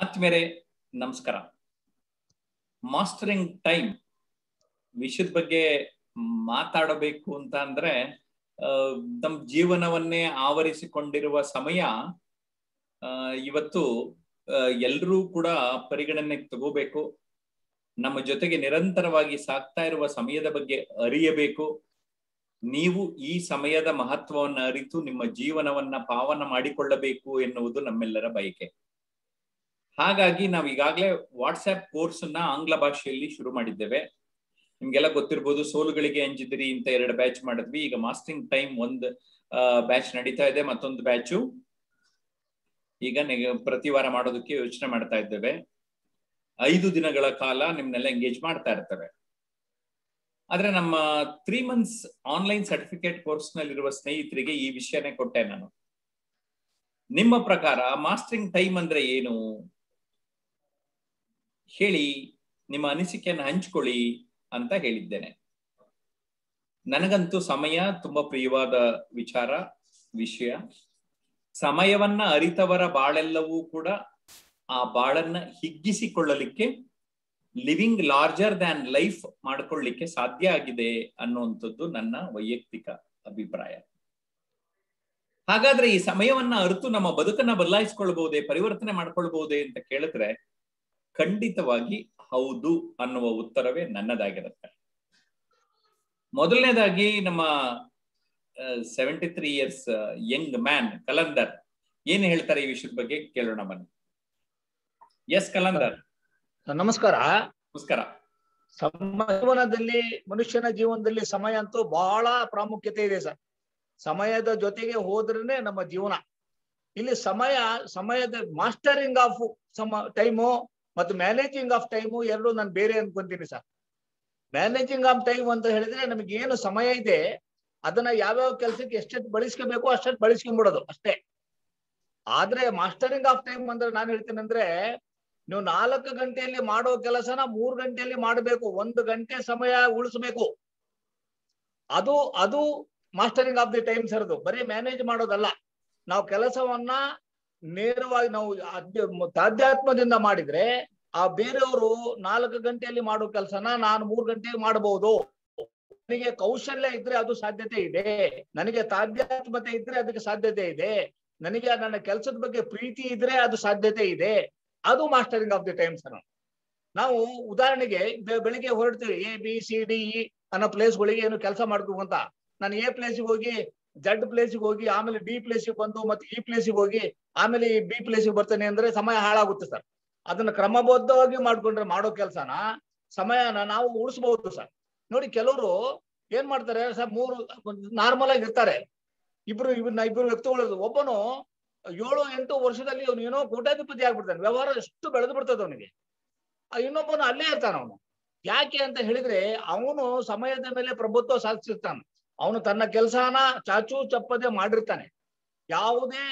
ಆತ್ಮೇರೆ ನಮಸ್ಕಾರ mastering time ವಿಷಯದ ಬಗ್ಗೆ ಮಾತಾಡಬೇಕು ಅಂತ ಅಂದ್ರೆ ನಮ್ಮ ಜೀವನವನ್ನೇ ಆವರಿಸಿಕೊಂಡಿರುವ ಸಮಯ ಇವತ್ತು ಎಲ್ಲರೂ ಕೂಡ ಪರಿಗಣನೆಗೆ ತಗೋಬೇಕು ನಮ್ಮ ಜೊತೆಗೆ ನಿರಂತರವಾಗಿ ಸಾಕ್ತಾ ಇರುವ ಸಮಯದ ಬಗ್ಗೆ ಅರಿಯಬೇಕು ನೀವು ಈ ಸಮಯದ ಮಹತ್ವವನ್ನು ಅರಿತು ನಿಮ್ಮ ಜೀವನವನ್ನ ಪಾವನ ಮಾಡಿಕೊಳ್ಳಬೇಕು ಎನ್ನುವುದು ನಮ್ಮೆಲ್ಲರ ಬಯಕೆ ಹಾಗಾಗಿ ನಾವು ಈಗಾಗಲೇ ವಾಟ್ಸ್ಆಪ್ ಕೋರ್ಸ್ ಅನ್ನ ಆಂಗ್ಲ ಭಾಷೆಯಲ್ಲಿ ಶುರು ಮಾಡಿದ್ದೇವೆ ನಿಮ್ಗೆಲ್ಲ ಗೊತ್ತಿರ್ಬೋದು ಸೋಲುಗಳಿಗೆ ಅಂಜಿದಿರಿ ಅಂತ ಎರಡು ಬ್ಯಾಚ್ ಮಾಡಿದ್ವಿ ಈಗ ಮಾಸ್ಟರಿಂಗ್ ಟೈಮ್ ಒಂದು ಬ್ಯಾಚ್ ನಡೀತಾ ಇದೆ ಮತ್ತೊಂದು ಬ್ಯಾಚು ಈಗ ಪ್ರತಿ ವಾರ ಮಾಡೋದಕ್ಕೆ ಯೋಚನೆ ಮಾಡ್ತಾ ಇದ್ದೇವೆ ಐದು ದಿನಗಳ ಕಾಲ ನಿಮ್ನೆಲ್ಲ ಎಂಗೇಜ್ ಮಾಡ್ತಾ ಇರ್ತೇವೆ ಆದ್ರೆ ನಮ್ಮ three months online certificate course ನಲ್ಲಿರುವ ಸ್ನೇಹಿತರಿಗೆ ಈ ವಿಷಯನೇ ಕೊಟ್ಟೆ ನಾನು ನಿಮ್ಮ ಪ್ರಕಾರ ಮಾಸ್ಟರಿಂಗ್ ಟೈಮ್ ಅಂದ್ರೆ ಏನು ಹೇಳಿ ನಿಮ್ಮ ಅನಿಸಿಕೆಯನ್ನು ಹಂಚ್ಕೊಳ್ಳಿ ಅಂತ ಹೇಳಿದ್ದೇನೆ ನನಗಂತೂ ಸಮಯ ತುಂಬಾ ಪ್ರಿಯವಾದ ವಿಚಾರ ವಿಷಯ ಸಮಯವನ್ನ ಅರಿತವರ ಬಾಳೆಲ್ಲವೂ ಕೂಡ ಆ ಬಾಳನ್ನ ಹಿಗ್ಗಿಸಿಕೊಳ್ಳಲಿಕ್ಕೆ ಲಿವಿಂಗ್ ಲಾರ್ಜರ್ ದ್ಯಾನ್ ಲೈಫ್ ಮಾಡ್ಕೊಳ್ಳಿಕ್ಕೆ ಸಾಧ್ಯ ಆಗಿದೆ ಅನ್ನುವಂಥದ್ದು ನನ್ನ ವೈಯಕ್ತಿಕ ಅಭಿಪ್ರಾಯ ಹಾಗಾದ್ರೆ ಈ ಸಮಯವನ್ನ ಅರಿತು ನಮ್ಮ ಬದುಕನ್ನ ಬದಲಾಯಿಸ್ಕೊಳ್ಬಹುದೇ ಪರಿವರ್ತನೆ ಮಾಡ್ಕೊಳ್ಬಹುದೇ ಅಂತ ಕೇಳಿದ್ರೆ ಖಂಡಿತವಾಗಿ ಹೌದು ಅನ್ನುವ ಉತ್ತರವೇ ನನ್ನದಾಗಿರುತ್ತೆ ಮೊದಲನೇದಾಗಿ ನಮ್ಮ seventy three years young man Kalandar ಏನ್ ಹೇಳ್ತಾರೆ ಈ ವಿಷಯದ ಬಗ್ಗೆ ಕೇಳೋಣ ಬನ್ನಿ ಎಸ್ ಕಲಂದರ್ ನಮಸ್ಕಾರ ನಮಸ್ಕಾರ ಜೀವನದಲ್ಲಿ ಮನುಷ್ಯನ ಜೀವನದಲ್ಲಿ ಸಮಯ ಅಂತೂ ಬಹಳ ಪ್ರಾಮುಖ್ಯತೆ ಇದೆ ಸರ್ ಸಮಯದ ಜೊತೆಗೆ ಹೋದ್ರೇನೆ ನಮ್ಮ ಜೀವನ ಇಲ್ಲಿ ಸಮಯ ಸಮಯದ ಮಾಸ್ಟರಿಂಗ್ ಆಫ್ ಸಮ ಟೈಮು ಮತ್ತು ಮ್ಯಾನೇಜಿಂಗ್ ಆಫ್ ಟೈಮು ಎರಡು ನಾನು ಬೇರೆ ಅನ್ಕೊಂತೀನಿ ಸರ್ ಮ್ಯಾನೇಜಿಂಗ್ ಆಫ್ ಟೈಮ್ ಅಂತ ಹೇಳಿದ್ರೆ ನಮಗೆ ಏನು ಸಮಯ ಇದೆ ಅದನ್ನ ಯಾವ್ಯಾವ ಕೆಲಸಕ್ಕೆ ಎಷ್ಟೆಷ್ಟು ಬಳಸ್ಕೋಬೇಕು ಅಷ್ಟೆಷ್ಟು ಬಳಸ್ಕೊಂಡ್ಬಿಡೋದು ಅಷ್ಟೇ ಆದ್ರೆ ಮಾಸ್ಟರಿಂಗ್ ಆಫ್ ಟೈಮ್ ಅಂದ್ರೆ ನಾನು ಹೇಳ್ತೀನಿ ಅಂದ್ರೆ ನೀವು ನಾಲ್ಕು ಗಂಟೆಯಲ್ಲಿ ಮಾಡೋ ಕೆಲಸನ ಮೂರು ಗಂಟೆಯಲ್ಲಿ ಮಾಡಬೇಕು ಒಂದು ಗಂಟೆ ಸಮಯ ಉಳಿಸ್ಬೇಕು ಅದು ಅದು ಮಾಸ್ಟರಿಂಗ್ ಆಫ್ ದಿ ಟೈಮ್ ಸರ್ದು ಬರೀ ಮ್ಯಾನೇಜ್ ಮಾಡೋದಲ್ಲ ನಾವು ಕೆಲಸವನ್ನ ನೇರವಾಗಿ ನಾವು ತಾಧ್ಯಾತ್ಮದಿಂದ ಮಾಡಿದ್ರೆ ಆ ಬೇರೆಯವರು ನಾಲ್ಕು ಗಂಟೆಯಲ್ಲಿ ಮಾಡೋ ಕೆಲಸನ ನಾನು ಮೂರು ಗಂಟೆಗೆ ಮಾಡಬಹುದು ನನಗೆ ಕೌಶಲ್ಯ ಇದ್ರೆ ಅದು ಸಾಧ್ಯತೆ ಇದೆ ನನಗೆ ತಾಧ್ಯಾತ್ಮತೆ ಇದ್ರೆ ಅದಕ್ಕೆ ಸಾಧ್ಯತೆ ಇದೆ ನನಗೆ ನನ್ನ ಕೆಲಸದ ಬಗ್ಗೆ ಪ್ರೀತಿ ಇದ್ರೆ ಅದು ಸಾಧ್ಯತೆ ಇದೆ ಅದು mastering of the time sir ನಾವು ಉದಾಹರಣೆಗೆ ಬೆಳಿಗ್ಗೆ ಹೊರಡ್ತೀವಿ A B C D E ಅನ್ನೋ ಪ್ಲೇಸ್ಗಳಿಗೆ ಏನು ಕೆಲಸ ಮಾಡ್ಕೋಂತ ನಾನು ಎ ಪ್ಲೇಸಿಗೆ ಹೋಗಿ ಜಡ್ ಪ್ಲೇಸಿಗೆ ಹೋಗಿ ಆಮೇಲೆ ಡಿ ಪ್ಲೇಸಿಗೆ ಬಂದು ಮತ್ತೆ ಈ ಪ್ಲೇಸಿಗೆ ಹೋಗಿ ಆಮೇಲೆ ಬಿ ಪ್ಲೇಸಿಗೆ ಬರ್ತೇನೆ ಅಂದ್ರೆ ಸಮಯ ಹಾಳಾಗುತ್ತೆ ಸರ್ ಅದನ್ನ ಕ್ರಮಬದ್ಧವಾಗಿ ಮಾಡ್ಕೊಂಡ್ರೆ ಮಾಡೋ ಕೆಲಸನ ಸಮಯನ ನಾವು ಉಳಿಸಬಹುದು ಸರ್ ನೋಡಿ ಕೆಲವರು ಏನ್ ಮಾಡ್ತಾರೆ ಸರ್ ಮೂರು ನಾರ್ಮಲ್ ಆಗಿ ಇರ್ತಾರೆ ಇಬ್ರು ಇವ್ರನ್ನ ಇಬ್ರು ವ್ಯಕ್ತಿಗಳು ಒಬ್ಬನು ಏಳು ಎಂಟು ವರ್ಷದಲ್ಲಿ ಅವನು ಏನೋ ಕೋಟ್ಯಾಧಿಪತಿ ಆಗ್ಬಿಡ್ತಾನೆ ವ್ಯವಹಾರ ಎಷ್ಟು ಬೆಳೆದು ಬಿಡ್ತದೆ ಅವನಿಗೆ ಇನ್ನೊಬ್ಬನು ಅಲ್ಲೇ ಇರ್ತಾನ ಅವನು ಯಾಕೆ ಅಂತ ಹೇಳಿದ್ರೆ ಅವನು ಸಮಯದ ಮೇಲೆ ಪ್ರಭುತ್ವ ಸಾಧಿಸಿರ್ತಾನೆ ಅವನು ತನ್ನ ಕೆಲಸನ ಚಾಚು ಚಪ್ಪದೆ ಮಾಡಿರ್ತಾನೆ ಯಾವುದೇ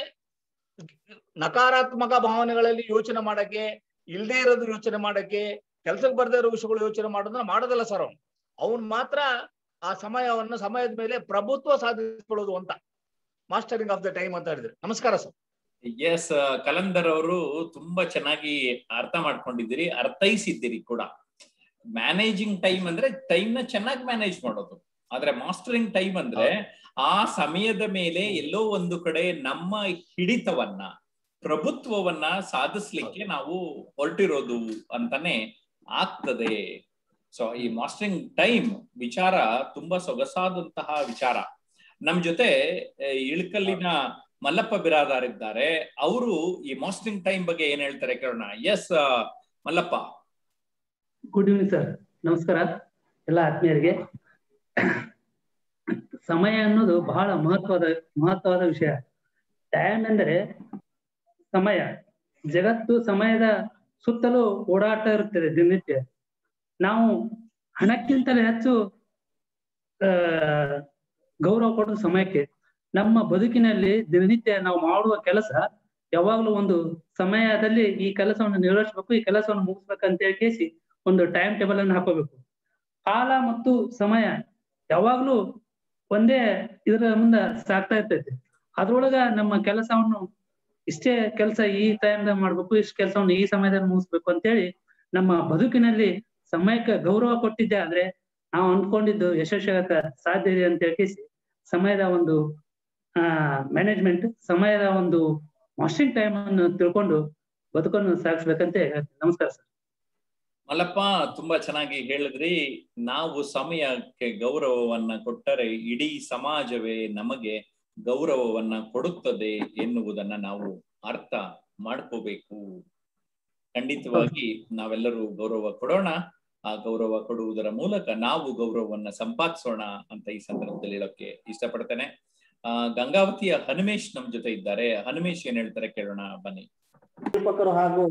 ನಕಾರಾತ್ಮಕ ಭಾವನೆಗಳಲ್ಲಿ ಯೋಚನೆ ಮಾಡಕ್ಕೆ ಇಲ್ದೇ ಇರೋದು ಯೋಚನೆ ಮಾಡಕ್ಕೆ ಕೆಲ್ಸಕ್ಕೆ ಬರ್ದೇ ಇರೋ ವಿಷಯಗಳು ಯೋಚನೆ ಮಾಡೋದನ್ನ ಮಾಡೋದಲ್ಲ ಸರ್ ಅವನು ಅವನು ಮಾತ್ರ ಆ ಸಮಯವನ್ನು ಸಮಯದ ಮೇಲೆ ಪ್ರಭುತ್ವ ಸಾಧಿಸಿಕೊಳ್ಳೋದು ಅಂತ ಮಾಸ್ಟರಿಂಗ್ ಆಫ್ ದ ಟೈಮ್ ಅಂತ ಹೇಳಿದ್ರೆ ನಮಸ್ಕಾರ ಸರ್ ಎಸ್ ಕಲಂದರ್ ಅವರು ತುಂಬಾ ಚೆನ್ನಾಗಿ ಅರ್ಥ ಮಾಡ್ಕೊಂಡಿದ್ದೀರಿ ಅರ್ಥೈಸಿದ್ದೀರಿ ಕೂಡ ಮ್ಯಾನೇಜಿಂಗ್ ಟೈಮ್ ಅಂದ್ರೆ ಟೈಮ್ ನ ಚೆನ್ನಾಗಿ ಮ್ಯಾನೇಜ್ ಮಾಡೋದು ಆದ್ರೆ ಮಾಸ್ಟರಿಂಗ್ ಟೈಮ್ ಅಂದ್ರೆ ಆ ಸಮಯದ ಮೇಲೆ ಎಲ್ಲೋ ಒಂದು ಕಡೆ ನಮ್ಮ ಹಿಡಿತವನ್ನ ಪ್ರಭುತ್ವವನ್ನ ಸಾಧಿಸ್ಲಿಕ್ಕೆ ನಾವು ಹೊರಟಿರೋದು ಅಂತಾನೆ ಆಗ್ತದೆ ಸೊ ಈ ಮಾಸ್ಟರಿಂಗ್ ಟೈಮ್ ವಿಚಾರ ತುಂಬಾ ಸೊಗಸಾದಂತಹ ವಿಚಾರ ನಮ್ ಜೊತೆ ಇಳಕಲ್ಲಿನ ಮಲ್ಲಪ್ಪ ಬಿರಾದಾರ್ ಇದ್ದಾರೆ ಅವರು ಈ ಮಾಸ್ಟರಿಂಗ್ ಟೈಮ್ ಬಗ್ಗೆ ಏನ್ ಹೇಳ್ತಾರೆ ಕೇಳೋಣ S Mallappa good evening sir ನಮಸ್ಕಾರ ಎಲ್ಲ ಆತ್ಮೀಯರಿಗೆ ಸಮಯ ಅನ್ನೋದು ಬಹಳ ಮಹತ್ವದ ಮಹತ್ವದ ವಿಷಯ ಟೈಮ್ ಎಂದರೆ ಸಮಯ ಜಗತ್ತು ಸಮಯದ ಸುತ್ತಲೂ ಓಡಾಟ ಇರುತ್ತದೆ ದಿನನಿತ್ಯ ನಾವು ಹಣಕ್ಕಿಂತಲೂ ಹೆಚ್ಚು ಗೌರವ ಕೊಡೋದು ಸಮಯಕ್ಕೆ ನಮ್ಮ ಬದುಕಿನಲ್ಲಿ ದಿನನಿತ್ಯ ನಾವು ಮಾಡುವ ಕೆಲಸ ಯಾವಾಗ್ಲೂ ಒಂದು ಸಮಯದಲ್ಲಿ ಈ ಕೆಲಸವನ್ನು ನಿರ್ವಹಿಸಬೇಕು ಈ ಕೆಲಸವನ್ನು ಮುಗಿಸ್ಬೇಕಂತ ಹೇಳಿ ಕೇಸಿ ಒಂದು ಟೈಮ್ ಟೇಬಲ್ ಅನ್ನು ಹಾಕೋಬೇಕು ಕಾಲ ಮತ್ತು ಸಮಯ ಯಾವಾಗ್ಲೂ ಒಂದೇ ಇದರ ಮುಂದೆ ಸಾಗ್ತಾ ಇರ್ತೈತಿ ಅದ್ರೊಳಗ ನಮ್ಮ ಕೆಲಸವನ್ನು ಇಷ್ಟೇ ಕೆಲಸ ಈ ಟೈಮ್ದಾಗ ಮಾಡ್ಬೇಕು ಇಷ್ಟು ಕೆಲಸವನ್ನು ಈ ಸಮಯದಲ್ಲಿ ಮುಗಿಸ್ಬೇಕು ಅಂತೇಳಿ ನಮ್ಮ ಬದುಕಿನಲ್ಲಿ ಸಮಯಕ್ಕೆ ಗೌರವ ಕೊಟ್ಟಿದ್ದೆ ಆದ್ರೆ ನಾವು ಅಂದ್ಕೊಂಡಿದ್ದು ಯಶಸ್ವಿ ಸಾಧ್ಯ ಇದೆ ಅಂತ ಹೇಳಿ ಸಮಯದ ಒಂದು ಆ ಮ್ಯಾನೇಜ್ಮೆಂಟ್ ಸಮಯದ ಒಂದು ಮಾಸ್ಟರಿಂಗ್ ಟೈಮ್ ಅನ್ನು ತಿಳ್ಕೊಂಡು ಬದುಕನ್ನು ಸಾಗಿಸ್ಬೇಕಂತ ಹೇಳ್ತೀನಿ. ನಮಸ್ಕಾರ ಸರ್ ಮಲ್ಲಪ್ಪ ತುಂಬಾ ಚೆನ್ನಾಗಿ ಹೇಳಿದ್ರಿ ನಾವು ಸಮಯಕ್ಕೆ ಗೌರವವನ್ನ ಕೊಟ್ಟರೆ ಇಡೀ ಸಮಾಜವೇ ನಮಗೆ ಗೌರವವನ್ನ ಕೊಡುತ್ತದೆ ಎನ್ನುವುದನ್ನ ನಾವು ಅರ್ಥ ಮಾಡ್ಕೋಬೇಕು ಖಂಡಿತವಾಗಿ ನಾವೆಲ್ಲರೂ ಗೌರವ ಕೊಡೋಣ ಆ ಗೌರವ ಕೊಡುವುದರ ಮೂಲಕ ನಾವು ಗೌರವವನ್ನ ಸಂಪಾದಿಸೋಣ ಅಂತ ಈ ಸಂದರ್ಭದಲ್ಲಿ ಹೇಳೋಕೆ ಇಷ್ಟಪಡ್ತೇನೆ ಆ ಗಂಗಾವತಿಯ ಹನುಮೇಶ್ ನಮ್ ಜೊತೆ ಇದ್ದಾರೆ ಹನುಮೇಶ್ ಏನ್ ಹೇಳ್ತಾರೆ ಕೇಳೋಣ ಬನ್ನಿ ನಿರೂಪಕರು ಹಾಗೂ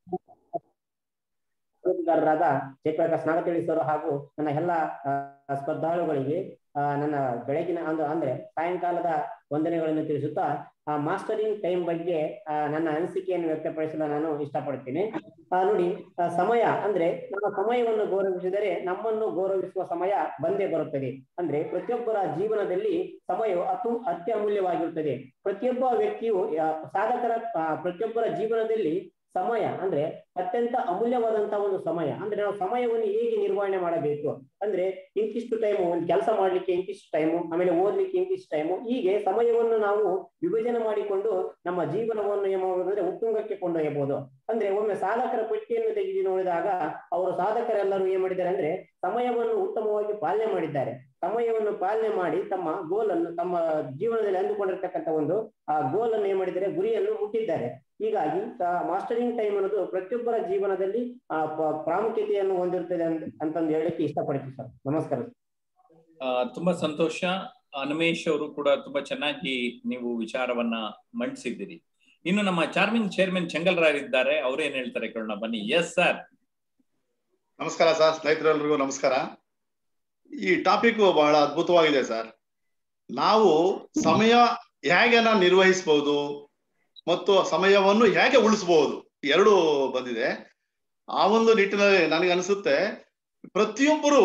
ತರಬೇತುದಾರರಾದ ಜಯಪ್ರಕಾಶ್ ನಾಗತಿಳಿ ಸರ್ ಹಾಗೂ ನನ್ನ ಎಲ್ಲ ಆ, ಸ್ಪರ್ಧಾಳುಗಳಿಗೆ ಆ, ನನ್ನ ಬೆಳಗಿನ ಅಂದ ಅಂದ್ರೆ ಸಾಯಂಕಾಲದ ವಂದನೆಗಳನ್ನು ತಿಳಿಸುತ್ತಾ ಆ ಮಾಸ್ಟರಿಂಗ್ ಟೈಮ್ ಬಗ್ಗೆ ಆ, ನನ್ನ ಅನಿಸಿಕೆಯನ್ನು ವ್ಯಕ್ತಪಡಿಸಲು ನಾನು ಇಷ್ಟಪಡ್ತೀನಿ ಆ, ನೋಡಿ ಆ, ಸಮಯ ಅಂದ್ರೆ ನಮ್ಮ ಸಮಯವನ್ನು ಗೌರವಿಸಿದರೆ ನಮ್ಮನ್ನು ಗೌರವಿಸುವ ಸಮಯ ಬಂದೇ ಬರುತ್ತದೆ ಅಂದ್ರೆ ಪ್ರತಿಯೊಬ್ಬರ ಜೀವನದಲ್ಲಿ ಸಮಯವು ಅತು ಅತ್ಯಮೂಲ್ಯವಾಗಿರುತ್ತದೆ ಪ್ರತಿಯೊಬ್ಬ ವ್ಯಕ್ತಿಯು ಆ, ಸಾಧಕರ ಆ, ಪ್ರತಿಯೊಬ್ಬರ ಜೀವನದಲ್ಲಿ ಸಮಯ ಅಂದ್ರೆ ಅತ್ಯಂತ ಅಮೂಲ್ಯವಾದಂತಹ ಒಂದು ಸಮಯ ಅಂದ್ರೆ ನಾವು ಸಮಯವನ್ನು ಹೇಗೆ ನಿರ್ವಹಣೆ ಮಾಡಬೇಕು ಅಂದ್ರೆ ಇಂತಿಷ್ಟು ಟೈಮು ಒಂದು ಕೆಲಸ ಮಾಡ್ಲಿಕ್ಕೆ ಇಂತಿಷ್ಟು ಟೈಮು ಆಮೇಲೆ ಓದ್ಲಿಕ್ಕೆ ಇಂತಿಷ್ಟು ಟೈಮು ಹೀಗೆ ಸಮಯವನ್ನು ನಾವು ವಿಭಜನೆ ಮಾಡಿಕೊಂಡು ನಮ್ಮ ಜೀವನವನ್ನು ಏನು ಮಾಡುವುದು ಅಂದ್ರೆ ಉತ್ತುಂಗಕ್ಕೆ ಕೊಂಡೊಯ್ಯಬಹುದು ಅಂದ್ರೆ ಒಮ್ಮೆ ಸಾಧಕರ ಪಟ್ಟಿಯನ್ನು ತೆಗೆದು ನೋಡಿದಾಗ ಅವರು ಸಾಧಕರೆಲ್ಲರೂ ಏನ್ ಮಾಡಿದ್ದಾರೆ ಅಂದ್ರೆ ಸಮಯವನ್ನು ಉತ್ತಮವಾಗಿ ಪಾಲನೆ ಮಾಡಿದ್ದಾರೆ ಸಮಯವನ್ನು ಪಾಲನೆ ಮಾಡಿ ತಮ್ಮ ಗೋಲ್ ಅನ್ನು ತಮ್ಮ ಜೀವನದಲ್ಲಿ ಅಂದುಕೊಂಡಿರ್ತಕ್ಕಂಥ ಒಂದು ಆ ಗೋಲ್ ಅನ್ನು ಏನ್ ಮಾಡಿದ್ದಾರೆ ಗುರಿಯನ್ನು ಮುಟ್ಟಿದ್ದಾರೆ ಹೀಗಾಗಿ ಮಾಸ್ಟರಿಂಗ್ ಟೈಮ್ ಅನ್ನೋದು ಪ್ರತಿಯೊಬ್ಬರ ಜೀವನದಲ್ಲಿ ಆ ಪ- ಪ್ರಾಮುಖ್ಯತೆಯನ್ನು ಹೊಂದಿರುತ್ತದೆ ಅಂತ- ಅಂತಂದು ಹೇಳಲಿಕ್ಕೆ ಇಷ್ಟಪಡ್ತೀನಿ ಸರ್ ನಮಸ್ಕಾರ ಆ, ತುಂಬಾ ಸಂತೋಷ ಹನುಮೇಶ್ ಅವರು ಕೂಡ ತುಂಬಾ ಚೆನ್ನಾಗಿ ನೀವು ವಿಚಾರವನ್ನ ಮಂಡಿಸಿದ್ದೀರಿ ಇನ್ನು ನಮ್ಮ ಚಾರ್ಮಿಂಗ್ ಚೇರ್ಮನ್ ಚೆಂಗಲ್ರಾಯ್ ಇದ್ದಾರೆ ಅವ್ರು ಏನ್ ಹೇಳ್ತಾರೆ ಕೇಳೋಣ ಬನ್ನಿ ಎಸ್ ಸರ್ ನಮಸ್ಕಾರ ಸರ್ ಸ್ನೇಹಿತರೆಲ್ಲರಿಗೂ ನಮಸ್ಕಾರ ಈ ಟಾಪಿಕ್ ಬಹಳ ಅದ್ಭುತವಾಗಿದೆ ಸರ್ ನಾವು ಸಮಯ ಹೇಗೆ ನಾವು ನಿರ್ವಹಿಸಬಹುದು ಮತ್ತು ಸಮಯವನ್ನು ಹೇಗೆ ಉಳಿಸಬಹುದು ಎರಡು ಬಂದಿದೆ ಆ ಒಂದು ನಿಟ್ಟಿನಲ್ಲಿ ನನಗೆ ಅನಿಸುತ್ತೆ ಪ್ರತಿಯೊಬ್ಬರು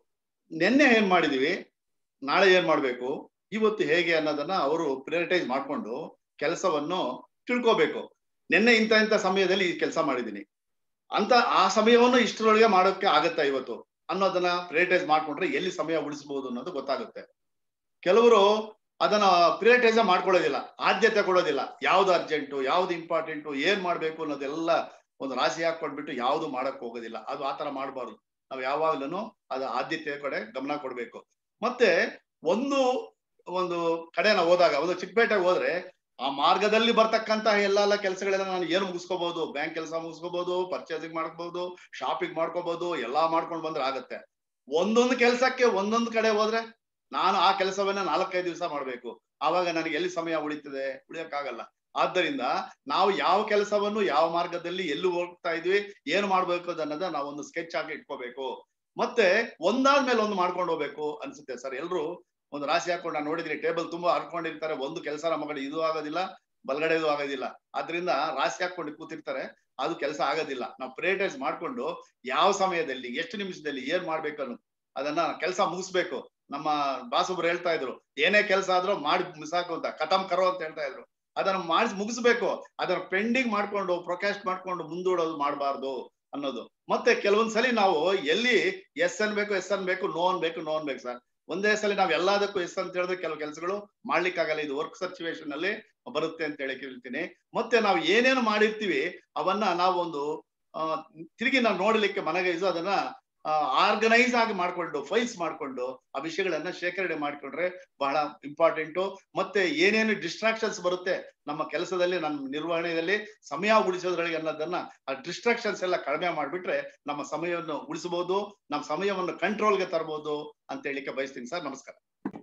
ನಿನ್ನೆ ಏನ್ ಮಾಡಿದೀವಿ ನಾಳೆ ಏನ್ ಮಾಡ್ಬೇಕು ಇವತ್ತು ಹೇಗೆ ಅನ್ನೋದನ್ನ ಅವರು ಪ್ರಿಯರಿಟೈಸ್ ಮಾಡ್ಕೊಂಡು ಕೆಲಸವನ್ನು ತಿಳ್ಕೋಬೇಕು ನಿನ್ನೆ ಇಂಥ ಇಂಥ ಸಮಯದಲ್ಲಿ ಈ ಕೆಲಸ ಮಾಡಿದ್ದೀನಿ ಅಂತ ಆ ಸಮಯವನ್ನು ಇಷ್ಟರೊಳಗೆ ಮಾಡೋಕೆ ಆಗತ್ತಾ ಇವತ್ತು ಅನ್ನೋದನ್ನ ಪ್ರಿಯರಿಟೈಸ್ ಮಾಡ್ಕೊಂಡ್ರೆ ಎಲ್ಲಿ ಸಮಯ ಉಳಿಸಬಹುದು ಅನ್ನೋದು ಗೊತ್ತಾಗುತ್ತೆ ಕೆಲವರು ಅದನ್ನ ಪ್ರಿಯರಿಟೈಸ್ ಮಾಡ್ಕೊಳ್ಳೋದಿಲ್ಲ ಆದ್ಯತೆ ಕೊಡೋದಿಲ್ಲ ಯಾವ್ದು ಅರ್ಜೆಂಟು ಯಾವ್ದು ಇಂಪಾರ್ಟೆಂಟು ಏನ್ ಮಾಡ್ಬೇಕು ಅನ್ನೋದೆಲ್ಲ ಒಂದು ರಾಶಿ ಹಾಕೊಂಡ್ಬಿಟ್ಟು ಯಾವ್ದು ಮಾಡಕ್ ಹೋಗೋದಿಲ್ಲ ಅದು ಆತರ ಮಾಡಬಾರ್ದು ನಾವು ಯಾವಾಗ್ಲೂ ಅದು ಆದ್ಯತೆ ಕಡೆ ಗಮನ ಕೊಡ್ಬೇಕು ಮತ್ತೆ ಒಂದು ಒಂದು ಕಡೆ ನಾವು ಹೋದಾಗ ಒಂದು ಚಿಕ್ಕಪೇಟೆಗೆ ಹೋದ್ರೆ ಆ ಮಾರ್ಗದಲ್ಲಿ ಬರ್ತಕ್ಕಂತಹ ಎಲ್ಲ ಕೆಲಸಗಳೆಲ್ಲ ನಾನು ಏನು ಮುಗಿಸ್ಕೋಬಹುದು ಬ್ಯಾಂಕ್ ಕೆಲಸ ಮುಗಿಸ್ಕೋಬಹುದು ಪರ್ಚೇಸಿಂಗ್ ಮಾಡ್ಕೋಬಹುದು ಶಾಪಿಂಗ್ ಮಾಡ್ಕೋಬಹುದು ಎಲ್ಲಾ ಮಾಡ್ಕೊಂಡು ಬಂದ್ರೆ ಆಗತ್ತೆ ಒಂದೊಂದು ಕೆಲಸಕ್ಕೆ ಒಂದೊಂದು ಕಡೆ ಹೋದ್ರೆ ನಾನು ಆ ಕೆಲಸವನ್ನ ನಾಲ್ಕೈದು ದಿವಸ ಮಾಡ್ಬೇಕು ಆವಾಗ ನನಗೆ ಎಲ್ಲಿ ಸಮಯ ಉಳಿತದೆ ಉಳಿಯಕ್ಕಾಗಲ್ಲ ಆದ್ದರಿಂದ ನಾವು ಯಾವ ಕೆಲಸವನ್ನು ಯಾವ ಮಾರ್ಗದಲ್ಲಿ ಎಲ್ಲಿ ಹೋಗ್ತಾ ಇದ್ವಿ ಏನು ಮಾಡ್ಬೇಕು ಅನ್ನೋದ ನಾವು ಒಂದು ಸ್ಕೆಚ್ ಆಗಿ ಇಟ್ಕೋಬೇಕು ಮತ್ತೆ ಒಂದಾದ್ಮೇಲೆ ಒಂದು ಮಾಡ್ಕೊಂಡು ಹೋಗ್ಬೇಕು ಅನ್ಸುತ್ತೆ ಸರ್ ಎಲ್ರು ಒಂದು ರಾಶಿ ಹಾಕೊಂಡು ನಾನು ನೋಡಿದ್ರಿ ಟೇಬಲ್ ತುಂಬಾ ಹರ್ಕೊಂಡಿರ್ತಾರೆ ಒಂದು ಕೆಲಸ ನಮ್ಮ ಕಡೆ ಇದು ಆಗೋದಿಲ್ಲ ಬಲ್ಗಡೆದು ಆಗೋದಿಲ್ಲ ಆದ್ರಿಂದ ರಾಶಿ ಹಾಕೊಂಡು ಕೂತಿರ್ತಾರೆ ಅದು ಕೆಲಸ ಆಗೋದಿಲ್ಲ ನಾವು ಪ್ರಿಯಟೈಸ್ ಮಾಡ್ಕೊಂಡು ಯಾವ ಸಮಯದಲ್ಲಿ ಎಷ್ಟು ನಿಮಿಷದಲ್ಲಿ ಏನ್ ಮಾಡ್ಬೇಕು ಅನ್ನೋದು ಅದನ್ನ ಕೆಲಸ ಮುಗಿಸ್ಬೇಕು ನಮ್ಮ ಬಾಸೊಬ್ರು ಹೇಳ್ತಾ ಇದ್ರು ಏನೇ ಕೆಲಸ ಆದ್ರೂ ಮಾಡಿ ಮುಸಾಕು ಅಂತ ಕಥಮ್ ಕರೋ ಅಂತ ಹೇಳ್ತಾ ಇದ್ರು ಅದನ್ನ ಮಾಡಿಸಿ ಮುಗಿಸ್ಬೇಕು ಅದನ್ನ ಪೆಂಡಿಂಗ್ ಮಾಡ್ಕೊಂಡು ಪ್ರೊಕಾಸ್ಟ್ ಮಾಡ್ಕೊಂಡು ಮುಂದೂಡೋದು ಮಾಡಬಾರ್ದು ಅನ್ನೋದು ಮತ್ತೆ ಕೆಲವೊಂದ್ಸಲಿ ನಾವು ಎಲ್ಲಿ ಎಸ್ ಅನ್ಬೇಕು ಎಸ್ ಅನ್ಬೇಕು ನೋ ಅನ್ಬೇಕು ನೋ ಅನ್ಬೇಕು ಸರ್ ಒಂದೇ ಸಲ ನಾವ್ ಎಲ್ಲದಕ್ಕೂ ಎಸ್ ಅಂತ ಹೇಳಿದ್ರೆ ಕೆಲವು ಕೆಲಸಗಳು ಮಾಡ್ಲಿಕ್ಕಾಗಲ್ಲ ಇದು ವರ್ಕ್ ಸಿಚುವೇಶನ್ ಅಲ್ಲಿ ಬರುತ್ತೆ ಅಂತ ಹೇಳಿ ಹೇಳ್ತೀನಿ ಮತ್ತೆ ನಾವು ಏನೇನು ಮಾಡಿರ್ತೀವಿ ಅವನ್ನ ನಾವು ಒಂದು ಆ, ತಿರುಗಿ ನಾವು ನೋಡ್ಲಿಕ್ಕೆ ಮನಗೈಸು ಅದನ್ನ ಆರ್ಗನೈಸ್ ಆಗಿ ಮಾಡ್ಕೊಂಡು ಫೈಲ್ಸ್ ಮಾಡ್ಕೊಂಡು ಆ ವಿಷಯಗಳನ್ನ ಶೇಖರಣೆ ಮಾಡ್ಕೊಂಡ್ರೆ ಬಹಳ ಇಂಪಾರ್ಟೆಂಟು ಮತ್ತೆ ಏನೇನು ಡಿಸ್ಟ್ರಾಕ್ಷನ್ಸ್ ಬರುತ್ತೆ ನಮ್ಮ ಕೆಲಸದಲ್ಲಿ ನಮ್ಮ ನಿರ್ವಹಣೆಯಲ್ಲಿ ಸಮಯ ಉಳಿಸೋದ್ರೊಳಗೆ ಅನ್ನೋದನ್ನ ಆ ಡಿಸ್ಟ್ರಾಕ್ಷನ್ಸ್ ಎಲ್ಲ ಕಡಿಮೆ ಮಾಡ್ಬಿಟ್ರೆ ನಮ್ಮ ಸಮಯವನ್ನು ಉಳಿಸಬಹುದು ನಮ್ಮ ಸಮಯವನ್ನು ಕಂಟ್ರೋಲ್ಗೆ ತರಬಹುದು ಅಂತ ಹೇಳಿಕ್ಕೆ ಬಯಸ್ತೀನಿ ಸರ್ ನಮಸ್ಕಾರ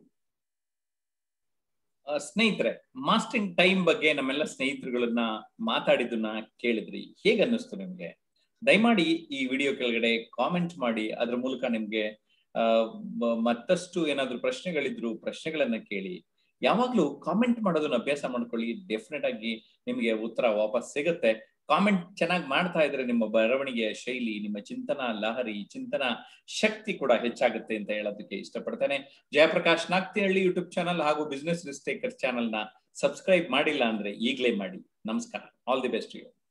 ಆ, ಸ್ನೇಹಿತರೆ ಮಾಸ್ಟರಿಂಗ್ ಟೈಮ್ ಬಗ್ಗೆ ನಮ್ಮೆಲ್ಲ ಸ್ನೇಹಿತರುಗಳನ್ನ ಮಾತಾಡಿದ್ದನ್ನ ಕೇಳಿದ್ರಿ ಹೇಗೆ ಅನ್ನಿಸ್ತು ನಿಮ್ಗೆ ದಯಮಾಡಿ ಈ ವಿಡಿಯೋ ಕೆಳಗಡೆ ಕಾಮೆಂಟ್ ಮಾಡಿ ಅದ್ರ ಮೂಲಕ ನಿಮ್ಗೆ ಆ, ಮ- ಮತ್ತಷ್ಟು ಏನಾದ್ರು ಪ್ರಶ್ನೆಗಳಿದ್ರು ಪ್ರಶ್ನೆಗಳನ್ನ ಕೇಳಿ ಯಾವಾಗ್ಲೂ ಕಾಮೆಂಟ್ ಮಾಡೋದನ್ನ ಅಭ್ಯಾಸ ಮಾಡ್ಕೊಳ್ಳಿ ಡೆಫಿನೆಟ್ ಆಗಿ ನಿಮ್ಗೆ ಉತ್ತರ ವಾಪಸ್ ಸಿಗುತ್ತೆ ಕಾಮೆಂಟ್ ಚೆನ್ನಾಗಿ ಮಾಡ್ತಾ ಇದ್ರೆ ನಿಮ್ಮ ಬರವಣಿಗೆಯ ಶೈಲಿ ನಿಮ್ಮ ಚಿಂತನ ಲಹರಿ ಚಿಂತನ ಶಕ್ತಿ ಕೂಡ ಹೆಚ್ಚಾಗುತ್ತೆ ಅಂತ ಹೇಳೋದಕ್ಕೆ ಇಷ್ಟಪಡ್ತೇನೆ ಜಯಪ್ರಕಾಶ್ ನಾಗ್ತಿಹಳ್ಳಿ ಯೂಟ್ಯೂಬ್ ಚಾನಲ್ ಹಾಗೂ ಬಿಸ್ನೆಸ್ ರಿಸ್ಟೇಕರ್ ಚಾನಲ್ ನ ಸಬ್ಸ್ಕ್ರೈಬ್ ಮಾಡಿಲ್ಲ ಅಂದ್ರೆ ಈಗಲೇ ಮಾಡಿ ನಮಸ್ಕಾರ ಆಲ್ ದಿ ಬೆಸ್ಟ್ ಯು